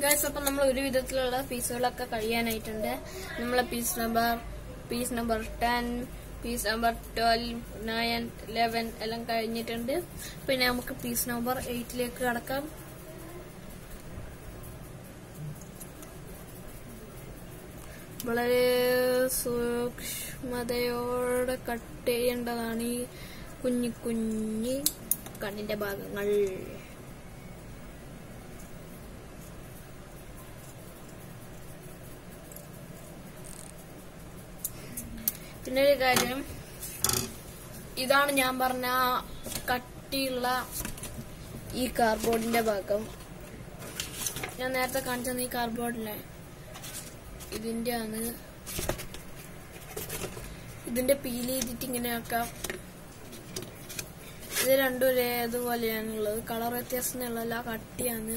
Guys അപ്പൊ നമ്മൾ ഒരു വിധത്തിലുള്ള പീസുകളൊക്കെ കഴിയാനായിട്ടുണ്ട് നമ്മളെ piece number piece number ten piece number twelve nine eleven എല്ലാം കഴിഞ്ഞിട്ടുണ്ട് പിന്നെ നമുക്ക് പീസ് നമ്പർ എയ്റ്റിലേക്ക് കടക്കാം വളരെ സൂക്ഷ്മതയോടെ കട്ട് ചെയ്യേണ്ടതാണ് ഈ കുഞ്ഞു കുഞ്ഞി കണ്ണിന്റെ ഭാഗങ്ങൾ പിന്നെ ഒരു കാര്യം ഇതാണ് ഞാൻ പറഞ്ഞ ആ കട്ടിയുള്ള ഈ കാർഡ്ബോർഡിന്റെ ഭാഗം ഞാൻ നേരത്തെ കാണിച്ചത് ഈ കാർഡ്ബോർഡിലെ ഇതിന്റെ ആണ് ഇതിന്റെ പീൽ ചെയ്തിട്ട് ഇങ്ങനെ ആക്കാം ഇത് രണ്ടും ഒരേതുപോലെയാണുള്ളത് കളർ വ്യത്യാസമുള്ള കട്ടിയാണ്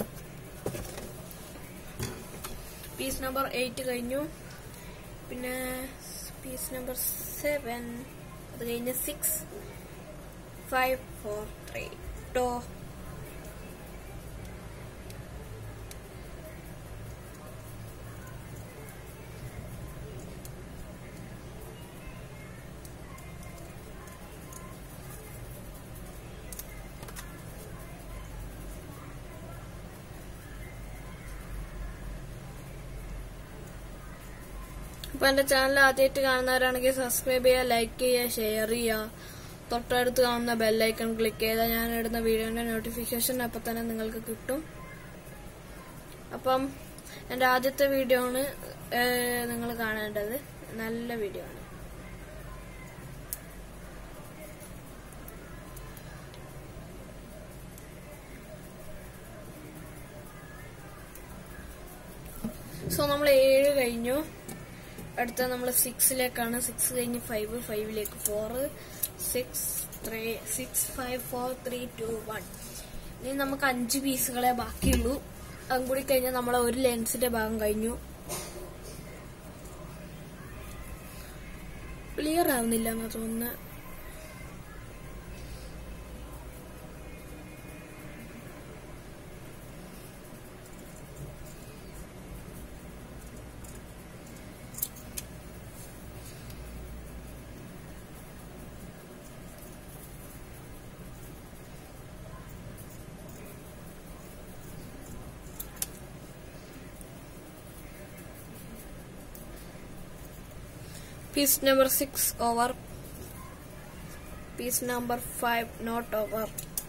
പീസ് നമ്പർ എയ്റ്റ് കഴിഞ്ഞു പിന്നെ പീസ് നമ്പർ സെവൻ അത് കഴിഞ്ഞ് six five four three two അപ്പൊ എന്റെ ചാനൽ ആദ്യമായിട്ട് കാണുന്നവരാണെങ്കിൽ സബ്സ്ക്രൈബ് ചെയ്യുക ലൈക്ക് ചെയ്യുക ഷെയർ ചെയ്യുക തൊട്ടടുത്ത് കാണുന്ന ബെല്ലൈക്കൺ ക്ലിക്ക് ചെയ്താൽ ഞാൻ ഇടുന്ന വീഡിയോന്റെ നോട്ടിഫിക്കേഷൻ അപ്പൊ തന്നെ നിങ്ങൾക്ക് കിട്ടും അപ്പം എന്റെ ആദ്യത്തെ വീഡിയോ ആണ് നിങ്ങൾ കാണേണ്ടത് നല്ല വീഡിയോ ആണ് സോ നമ്മൾ ഏഴ് കഴിഞ്ഞു അടുത്ത നമ്മൾ സിക്സിലേക്കാണ് സിക്സ് കഴിഞ്ഞ് ഫൈവ് ഫൈവിലേക്ക് four six three six five four three two one ഇനി നമുക്ക് അഞ്ച് പീസുകളെ ബാക്കിയുള്ളൂ അതും കൂടി കഴിഞ്ഞാൽ നമ്മളെ ഒരു ലെൻസിന്റെ ഭാഗം കഴിഞ്ഞു ക്ലിയർ ആവുന്നില്ല എന്നാ തോന്നുന്നത് Piece number 6 over. Piece number 5 not over.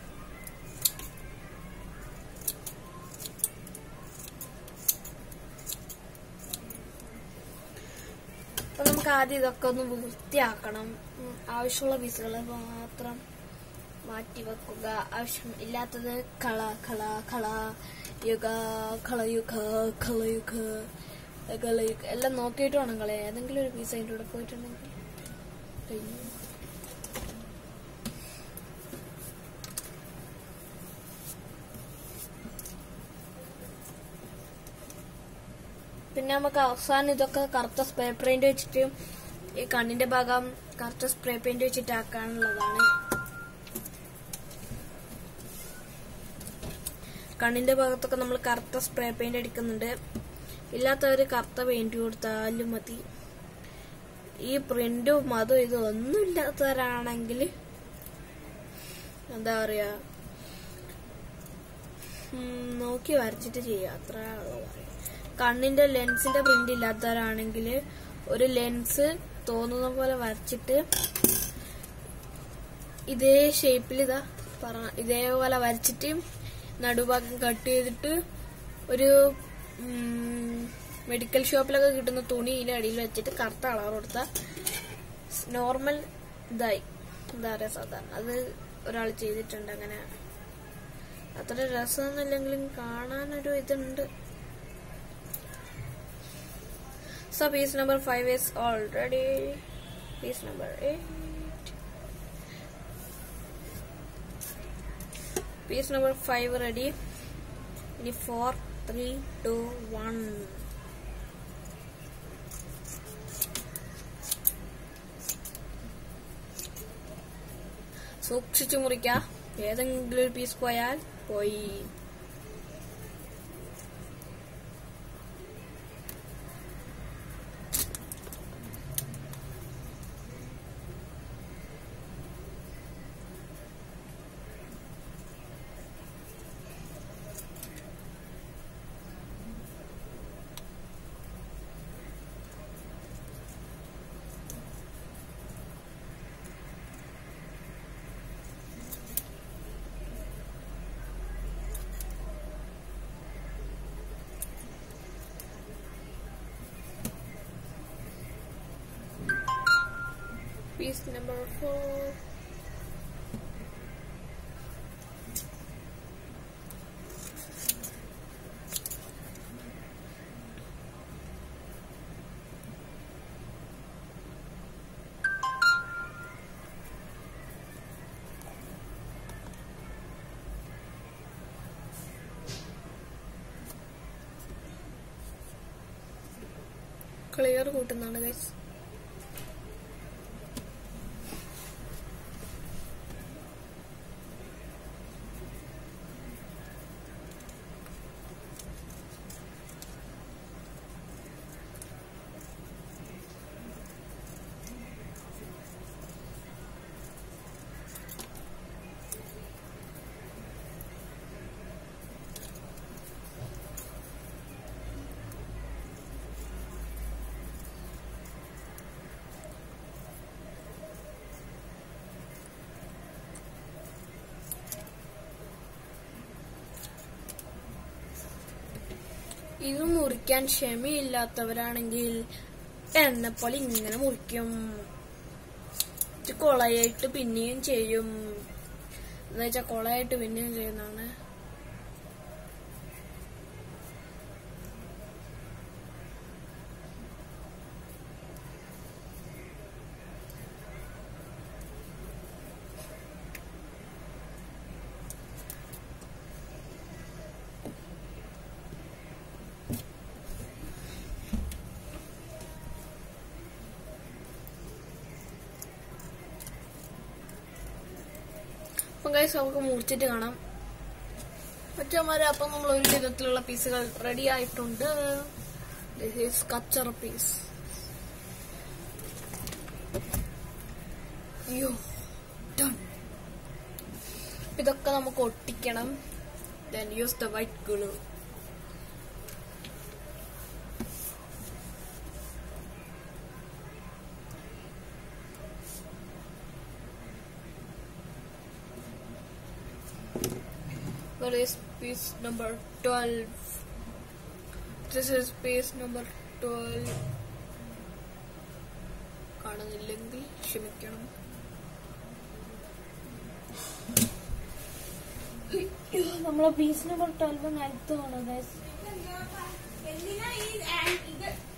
അപ്പൊ നമുക്ക് ആദ്യം ഇതൊക്കെ ഒന്ന് വൃത്തിയാക്കണം ഉം, ആവശ്യമുള്ള പീസുകൾ മാത്രം മാറ്റി വെക്കുക ആവശ്യം ഇല്ലാത്തത് കള കള കള യുഗ കളയുക കളയുക കളയുക എല്ലാം നോക്കിയിട്ട് വേണം കളയാൻ ഏതെങ്കിലും ഒരു പീസ് അതിൻ്റെ കൂടെ പോയിട്ടുണ്ടെങ്കിൽ കഴിഞ്ഞു പിന്നെ നമുക്ക് അവസാനം ഇതൊക്കെ കറുത്ത സ്പ്രേ പെയിന്റ് വെച്ചിട്ട് ഈ കണ്ണിന്റെ ഭാഗം കറുത്ത സ്പ്രേ പെയിന്റ് വെച്ചിട്ട് ആക്കാനുള്ളതാണ് കണ്ണിന്റെ ഭാഗത്തൊക്കെ നമ്മൾ കറുത്ത സ്പ്രേ പെയിന്റ് അടിക്കുന്നുണ്ട് ഇല്ലാത്തവര് കറുത്ത പെയിന്റ് കൊടുത്താലും മതി ഈ പ്രിന്റും അതും ഇതും ഒന്നും ഇല്ലാത്തവരാണെങ്കിൽ എന്താ പറയാ ഉം, നോക്കി വരച്ചിട്ട് ചെയ്യുക അത്ര കണ്ണിന്റെ ലെൻസിന്റെ പ്രിന്റ് ഇല്ലാത്തവരാണെങ്കിൽ ഒരു ലെൻസ് തോന്നുന്ന പോലെ വരച്ചിട്ട് ഇതേ ഷേപ്പിൽ ഇതാ പറ ഇതേപോലെ വരച്ചിട്ട് നടുഭാഗം കട്ട് ചെയ്തിട്ട് ഒരു മെഡിക്കൽ ഷോപ്പിലൊക്കെ കിട്ടുന്ന തുണി ഇതിന്റെ അടിയിൽ വെച്ചിട്ട് കറുത്ത കളർ കൊടുത്താൽ നോർമൽ ഇതായി എന്താ പറയാ സാധാരണ അത് ഒരാൾ ചെയ്തിട്ടുണ്ട് അങ്ങനെ അത്ര രസമൊന്നുമില്ലെങ്കിലും കാണാനൊരു ഇതുണ്ട് So piece number 5 is already piece number 8 piece number 5 ready ഇനി 4 3 2 1 സൂക്ഷിച്ചു മുറിക്ക ഏതെങ്കിലും ഒരു പീസ് പോയാൽ പോയി piece number four. ക്ലിയർ കൂട്ടുന്നതാണ് ഗൈസ് ഇത് മുറിക്കാൻ ക്ഷമയില്ലാത്തവരാണെങ്കിൽ എന്നെ പോലെ ഇങ്ങനെ മുറിക്കും ഇത് കൊളയായിട്ട് പിന്നെയും ചെയ്യും എന്ന് വെച്ചാൽ കൊളയായിട്ട് പിന്നെയും ചെയ്യുന്നതാണ് അപ്പം ഗൈസ് നമുക്ക് മുറിച്ചിട്ട് കാണാം മറ്റന്മാരെ അപ്പം നമ്മൾ ഒരു വിധത്തിലുള്ള പീസുകൾ റെഡി ആയിട്ടുണ്ട് ദിസ് ഈസ് കച്ചറ പീസ് അയ്യോ done. ഇതൊക്കെ നമുക്ക് ഒട്ടിക്കണം then use the white glue What is piece number 12? This is piece number 12. കാണുന്നില്ലെങ്കിൽ ക്ഷമിക്കണം നമ്മളെ പീസ് നമ്പർ ട്വൽവ് നിലത്ത് കാണും എന്തിനാ ഈ ആൻ- ഇത്